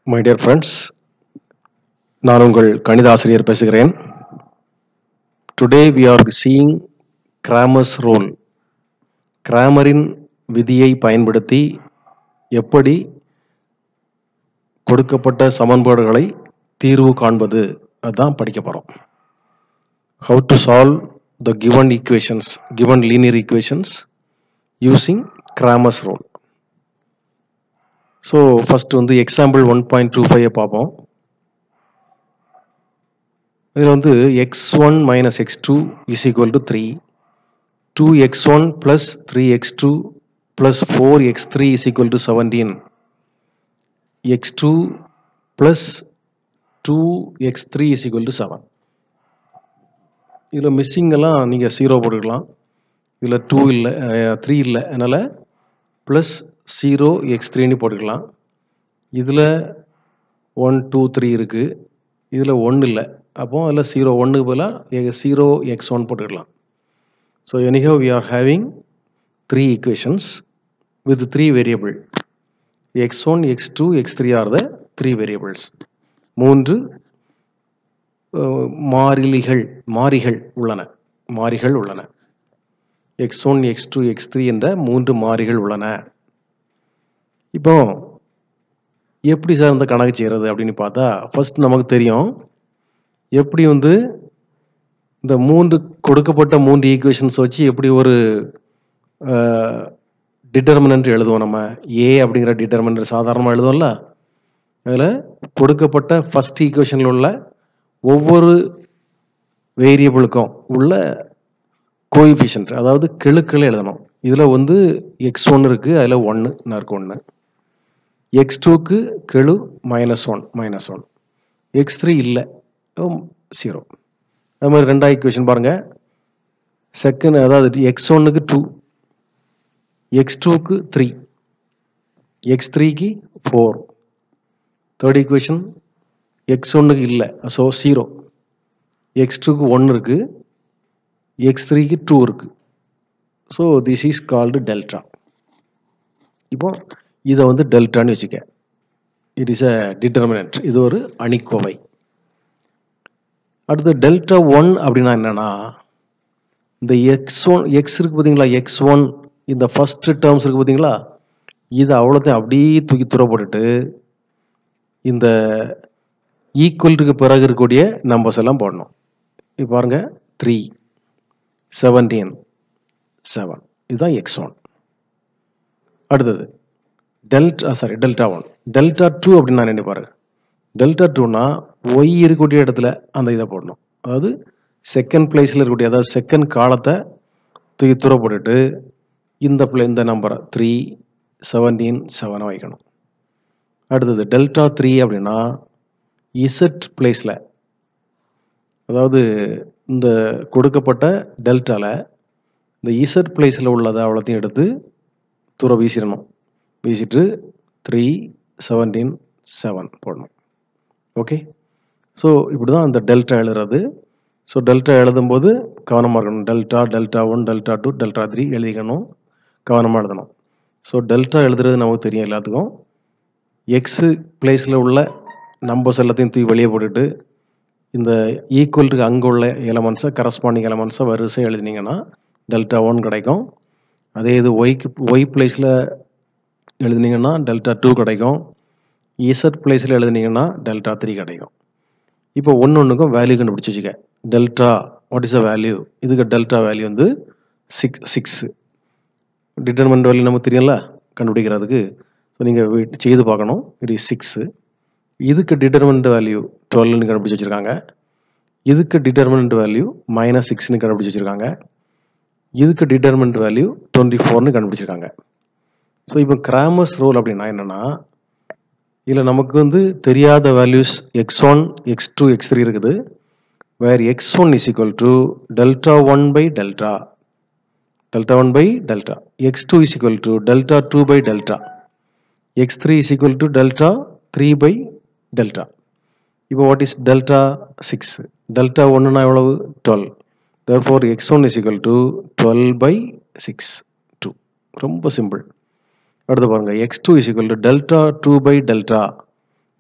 my dear friends நான் உங்கள் கணித ஆசிரியர் பேசுகிறேன் today we are seeing Cramer's rule கிராமரின் விதியை பயன்படுத்தி எப்படி கொடுக்கப்பட்ட சமன்பாடுகளை தீர்வு காண்பது அதுதான் படிக்க போகிறோம் how to solve the given equations given linear equations using Cramer's rule so first வந்து example one point two five பார்ப்போம் இதில் வந்து X one minus X two is equal to three two X one plus three X two plus four X three is equal to seventeen X two plus two X three is equal to seven இதில் missing எல்லாம் நீங்கள் zero போட்டுக்கலாம் இதில் two இல்லை three இல்லை அதனால் plus zero X த்ரீன்னு போட்டுக்கலாம் இதில் ஒன் டூ த்ரீ இருக்குது இதில் ஒன்று இல்லை அப்போ அதில் ஜீரோ ஒன்றுக்கு பதிலாக ஜீரோ எக்ஸ் ஒன் போட்டுக்கலாம் so anyhow we are having three equations with three variable X one X two X three are the three variables மூன்று மாறிலிகள் மாறிகள் உள்ளன மாறிகள் உள்ளன X one X two X three என்ற மூன்று மாறிகள் உள்ளன இப்போ எப்படி சார் இந்த கணக்கு செய்கிறது அப்படின்னு பார்த்தா ஃபர்ஸ்ட் நமக்கு தெரியும் எப்படி வந்து இந்த மூன்று கொடுக்கப்பட்ட மூன்று ஈக்குவேஷன்ஸ் வச்சு எப்படி ஒரு டிட்டர்மினன்ட் எழுதுவோம் நம்ம ஏ அப்படிங்கிற டிட்டர்மினன்ட் சாதாரணமாக எழுதுவோம்ல அதில் கொடுக்கப்பட்ட ஃபர்ஸ்ட் ஈக்குவேஷனில் உள்ள ஒவ்வொரு வேரியபிளுக்கும் உள்ள கோஎஃபிஷியன்ட் அதாவது கெழுக்களை எழுதணும் இதில் வந்து எக்ஸ் ஒன்று இருக்குது அதில் ஒன்று இருக்கு ஒன்று எக்ஸ் டூக்கு கெழு minus one minus one X three இல்லை ஜீரோ அது மாதிரி ரெண்டாவது ஈக்குவேஷன் பாருங்கள் செகண்ட் அதாவது எக்ஸ் ஒன்னுக்கு டூ எக்ஸ் டூக்கு த்ரீ எக்ஸ் த்ரீக்கு ஃபோர் தேர்ட் ஈக்குவேஷன் எக்ஸ் ஒன்றுக்கு இல்லை ஸோ ஜீரோ எக்ஸ் டூக்கு ஒன்று இருக்குது எக்ஸ் த்ரீக்கு டூ இருக்குது so this is called delta இப்போ இதை வந்து டெல்டான்னு வச்சுக்க இட் இஸ் அ டிட்டர்மினன்ட் இது ஒரு அணிக்கோவை அடுத்து டெல்டா ஒன் அப்படின்னா என்னன்னா இந்த எக்ஸ் ஒன் எக்ஸ் இருக்கு பார்த்தீங்களா எக்ஸ் ஒன் இந்த ஃபர்ஸ்ட் டேர்ம்ஸ் இருக்கு பார்த்தீங்களா இது அவ்வளோத்தையும் அப்படியே தூக்கி துற போட்டுட்டு இந்த ஈக்குவல்ட்டுக்கு பிறகு இருக்கக்கூடிய நம்பர்ஸ் எல்லாம் போடணும் இப்போ பாருங்க த்ரீ செவன்டீன் செவன் இதுதான் எக்ஸ் ஒன் அடுத்தது delta sorry delta one delta two அப்படின்னு நான் நினைப்பாரு டெல்டா டூனா ஒய் இருக்கக்கூடிய இடத்துல அந்த இதை போடணும் அதாவது செகண்ட் பிளேஸில் இருக்கக்கூடிய அதாவது செகண்ட் காலத்தை தூக்கி தூர போட்டுட்டு இந்த பிளே இந்த நம்பரை த்ரீ செவன்டீன் செவனை வைக்கணும் அடுத்தது டெல்டா த்ரீ அப்படின்னா இசட் பிளேஸில் அதாவது இந்த கொடுக்கப்பட்ட டெல்டாவில் இந்த இசட் பிளேஸில் உள்ளதை அவ்வளோத்தையும் எடுத்து தூர வீசிடணும் வீசிட்டு த்ரீ செவன்டீன் செவன் போடணும் ஓகே ஸோ இப்படி தான் இந்த டெல்டா எழுதுறது ஸோ டெல்டா எழுதும்போது கவனமாக இருக்கணும் delta delta one delta two delta three எழுதிக்கணும் கவனமாக எழுதணும் ஸோ டெல்டா எழுதுறது நமக்கு தெரியும் எல்லாத்துக்கும் எக்ஸு பிளேஸில் உள்ள நம்பர்ஸ் எல்லாத்தையும் தூக்கி வெளியே போட்டுட்டு இந்த ஈக்குவல்ட்டுக்கு அங்கே உள்ள எலமெண்ட்ஸை கரஸ்பாண்டிங் எலமெண்ட்ஸை வரிசை எழுதினீங்கன்னா டெல்டா ஒன் கிடைக்கும் அதே இது ஒய்க்கு ஒய் பிளேஸில் எழுதினீங்கன்னா டெல்டா டூ கிடைக்கும் இசட் பிளேஸில் எழுதினீங்கன்னா டெல்டா த்ரீ கிடைக்கும் இப்போ ஒன்று ஒன்றுக்கும் வேல்யூ கண்டுபிடிச்சி வச்சுக்க delta what is a value இதுக்கு டெல்டா வேல்யூ வந்து சிக்ஸ் சிக்ஸு டிட்டர்மெண்ட் வேல்யூ நமக்கு தெரியும்ல கண்டுபிடிக்கிறதுக்கு ஸோ நீங்கள் செய்து பார்க்கணும் இட் இஸ் சிக்ஸு இதுக்கு டிட்டர்மெண்ட் வேல்யூ டுவெல்னு கண்டுபிடிச்சி வச்சுருக்காங்க இதுக்கு டிட்டர்மெண்ட் வேல்யூ மைனஸ் சிக்ஸ்னு கண்டுபிடிச்சி வச்சுருக்காங்க இதுக்கு டிட்டர்மெண்ட் வேல்யூ டுவெண்ட்டி ஃபோர்னு கண்டுபிடிச்சிருக்காங்க ஸோ இப்போ கிராமர்ஸ் ரோல் அப்படின்னா என்னென்னா இதில் நமக்கு வந்து தெரியாத values X one X two X three இருக்குது where X one is equal to delta one by delta delta one by delta X two is equal to delta two by delta X three is equal to delta three by delta இப்போ what is delta six delta ஒன்றுனா எவ்வளவு twelve therefore X one is equal to twelve by six two ரொம்ப simple அடுத்து பாருங்க X two is equal to delta two by delta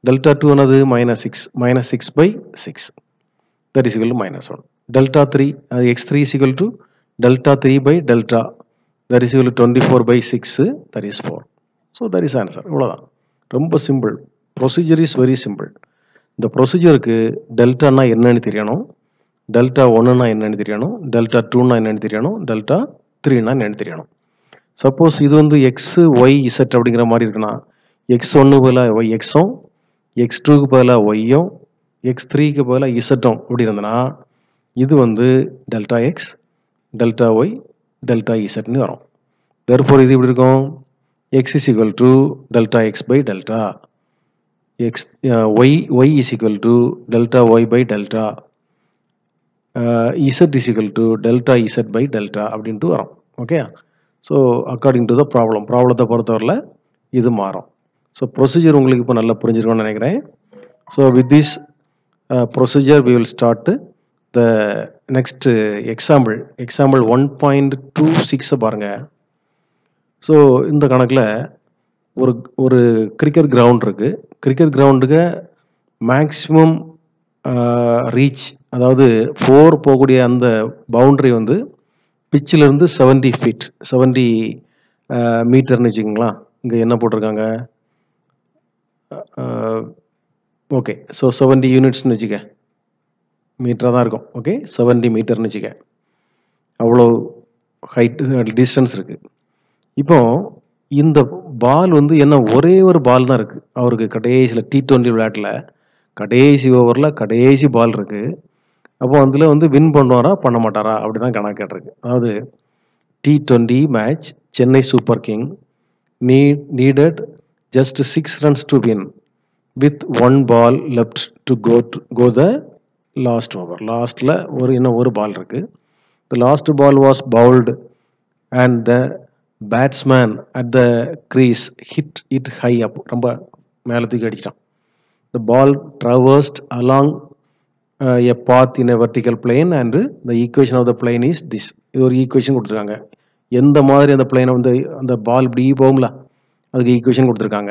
delta two என்னது minus six minus six by six that is to minus one delta three அது X three is to delta three by delta that is to twenty four by six that is four so that is answer இவ்வளோதான் ரொம்ப simple procedure is very simple இந்த ப்ரொசீஜருக்கு டெல்டானா என்னன்னு தெரியணும் delta ஒன்றுனா என்னன்னு தெரியணும் டெல்டா டூனா என்னன்னு தெரியணும் டெல்டா த்ரீனா என்னன்னு தெரியணும் சப்போஸ் இது வந்து எக்ஸ் ஒய் இசட் அப்படிங்கிற மாதிரி இருக்குன்னா எக்ஸ் ஒன்று பதிலாக ஒய் எக்ஸும் எக்ஸ் டூக்கு பதிலாக ஒய்யும் எக்ஸ் த்ரீக்கு பதிலாக இசட்டும் இப்படி இருந்ததுன்னா இது வந்து delta X delta Y delta இசட்னு வரும் தர்ஃபோர் இது இப்படி இருக்கும் x is equal to delta x by delta x uh, y y is equal to delta y by delta uh, z is equal to delta z by delta அப்படின்ட்டு வரும் okay so according to the problem ப்ராப்ளத்தை பொறுத்தவரையில் இது மாறும் so procedure உங்களுக்கு இப்போ நல்லா புரிஞ்சிருக்கும்னு நினைக்கிறேன் so with this procedure we will start the next example example one point two சிக்ஸை பாருங்கள் ஸோ இந்த கணக்கில் ஒரு ஒரு கிரிக்கெட் கிரவுண்ட் இருக்குது கிரிக்கெட் கிரவுண்டுக்கு மேக்ஸிமம் ரீச் அதாவது ஃபோர் போகக்கூடிய அந்த பவுண்ட்ரி வந்து பிச்சிலேருந்து செவன்டி ஃபீட் செவன்டி மீட்டர்னு வச்சுக்கோங்களா இங்கே என்ன போட்டிருக்காங்க ஓகே ஸோ செவன்டி யூனிட்ஸ்னு வச்சுக்க மீட்டராக தான் இருக்கும் ஓகே செவன்டி மீட்டர்னு வச்சுக்க அவ்வளோ ஹைட் டிஸ்டன்ஸ் இருக்குது இப்போ இந்த பால் வந்து என்ன ஒரே ஒரு பால் தான் இருக்குது அவருக்கு கடைசியில் டி ட்வெண்ட்டி விளையாட்டில் கடைசி ஓவரில் கடைசி பால் இருக்குது அப்போ அதில் வந்து வின் பண்ணுவாரா பண்ண மாட்டாரா அப்படி தான் கணக்கு கேட்டிருக்கு அதாவது T twenty match Chennai super king need needed just six runs to win with one ball left to go to go the last over லாஸ்ட்டில் ஒரு இன்னும் ஒரு பால் இருக்குது the last ball was bowled and the batsman at the crease hit it high up ரொம்ப மேலே தூக்கி அடிச்சிட்டான் the ball traversed along a path in a vertical plane and the equation of the plane is this இது ஒரு equation கொடுத்துருக்காங்க எந்த மாதிரி அந்த பிளேனை வந்து அந்த பால் இப்படி போகும்ல அதுக்கு ஈக்குவேஷன் கொடுத்துருக்காங்க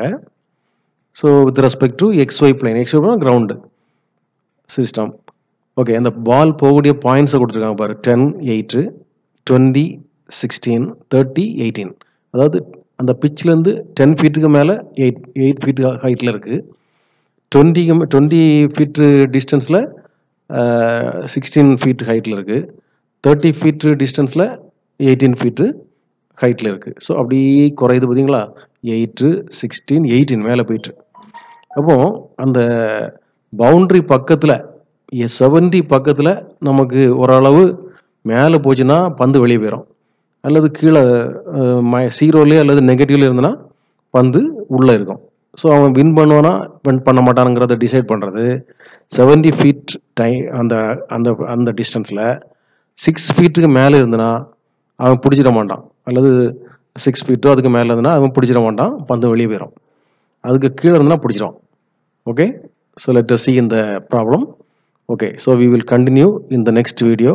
so with respect to X Y plane X Y ground system okay அந்த பால் போகக்கூடிய பாயிண்ட்ஸை கொடுத்துருக்காங்க பாரு ten eight twenty sixteen thirty eighteen அதாவது அந்த பிச்சிலேருந்து டென் ஃபீட்டுக்கு மேலே எயிட் எயிட் ஃபீட் ஹைட்டில் இருக்குது டுவெண்ட்டிக்கு டுவெண்ட்டி ஃபீட்டு டிஸ்டன்ஸில் சிக்ஸ்டீன் ஃபீட் ஹைட்டில் இருக்குது தேர்ட்டி ஃபீட்டு டிஸ்டன்ஸில் எயிட்டீன் ஃபீட்டு ஹைட்டில் இருக்குது ஸோ அப்படியே குறையுது பார்த்தீங்களா எயிட்டு சிக்ஸ்டீன் எயிட்டீன் மேலே போயிட்டு அப்போ அந்த பவுண்ட்ரி பக்கத்தில் செவன்டி பக்கத்தில் நமக்கு ஓரளவு மேலே போச்சுன்னா பந்து வெளியே போயிடும் அல்லது கீழே சீரோலே அல்லது நெகட்டிவ்ல இருந்தனா பந்து உள்ளே இருக்கும் ஸோ அவன் வின் பண்ணுவானா வின் பண்ண மாட்டானுங்கிறத டிசைட் பண்ணுறது செவன்டி ஃபீட் டை அந்த அந்த அந்த டிஸ்டன்ஸில் சிக்ஸ் ஃபீட்டுக்கு மேலே இருந்தனா அவன் பிடிச்சிட மாட்டான் அல்லது சிக்ஸ் ஃபீட்டோ அதுக்கு மேலே இருந்தனா அவன் பிடிச்சிட மாட்டான் பந்து வெளியே போயிடும் அதுக்கு கீழே இருந்தனா பிடிச்சிடும் ஓகே ஸோ லெட் சி இந்த problem okay so we will continue in the next video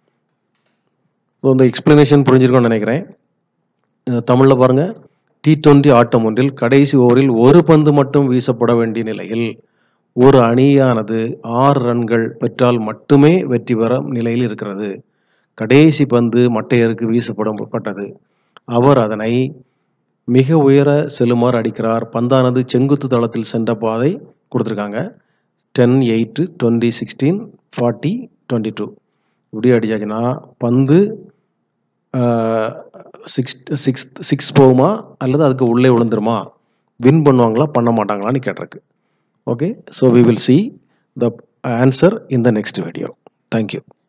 so இந்த எக்ஸ்பிளனேஷன் புரிஞ்சிருக்கோம்னு நினைக்கிறேன் தமிழில் பாருங்கள் டி டுவெண்ட்டி ஆட்டம் ஒன்றில் கடைசி ஓவரில் ஒரு பந்து மட்டும் வீசப்பட வேண்டிய நிலையில் ஒரு அணியானது ஆறு ரன்கள் பெற்றால் மட்டுமே வெற்றி பெற நிலையில் இருக்கிறது கடைசி பந்து மட்டையருக்கு வீசப்படப்பட்டது அவர் அதனை மிக உயர செல்லுமாறு அடிக்கிறார் பந்தானது செங்குத்து தளத்தில் சென்ற பாதை கொடுத்துருக்காங்க ten eight twenty sixteen forty twenty two இப்படி அடிச்சாச்சுன்னா பந்து சிக்ஸ் சிக்ஸ் சிக்ஸ் போகுமா அல்லது அதுக்கு உள்ளே விழுந்துருமா வின் பண்ணுவாங்களா பண்ண மாட்டாங்களான்னு கேட்டிருக்கு okay so we will see the answer in the next video thank you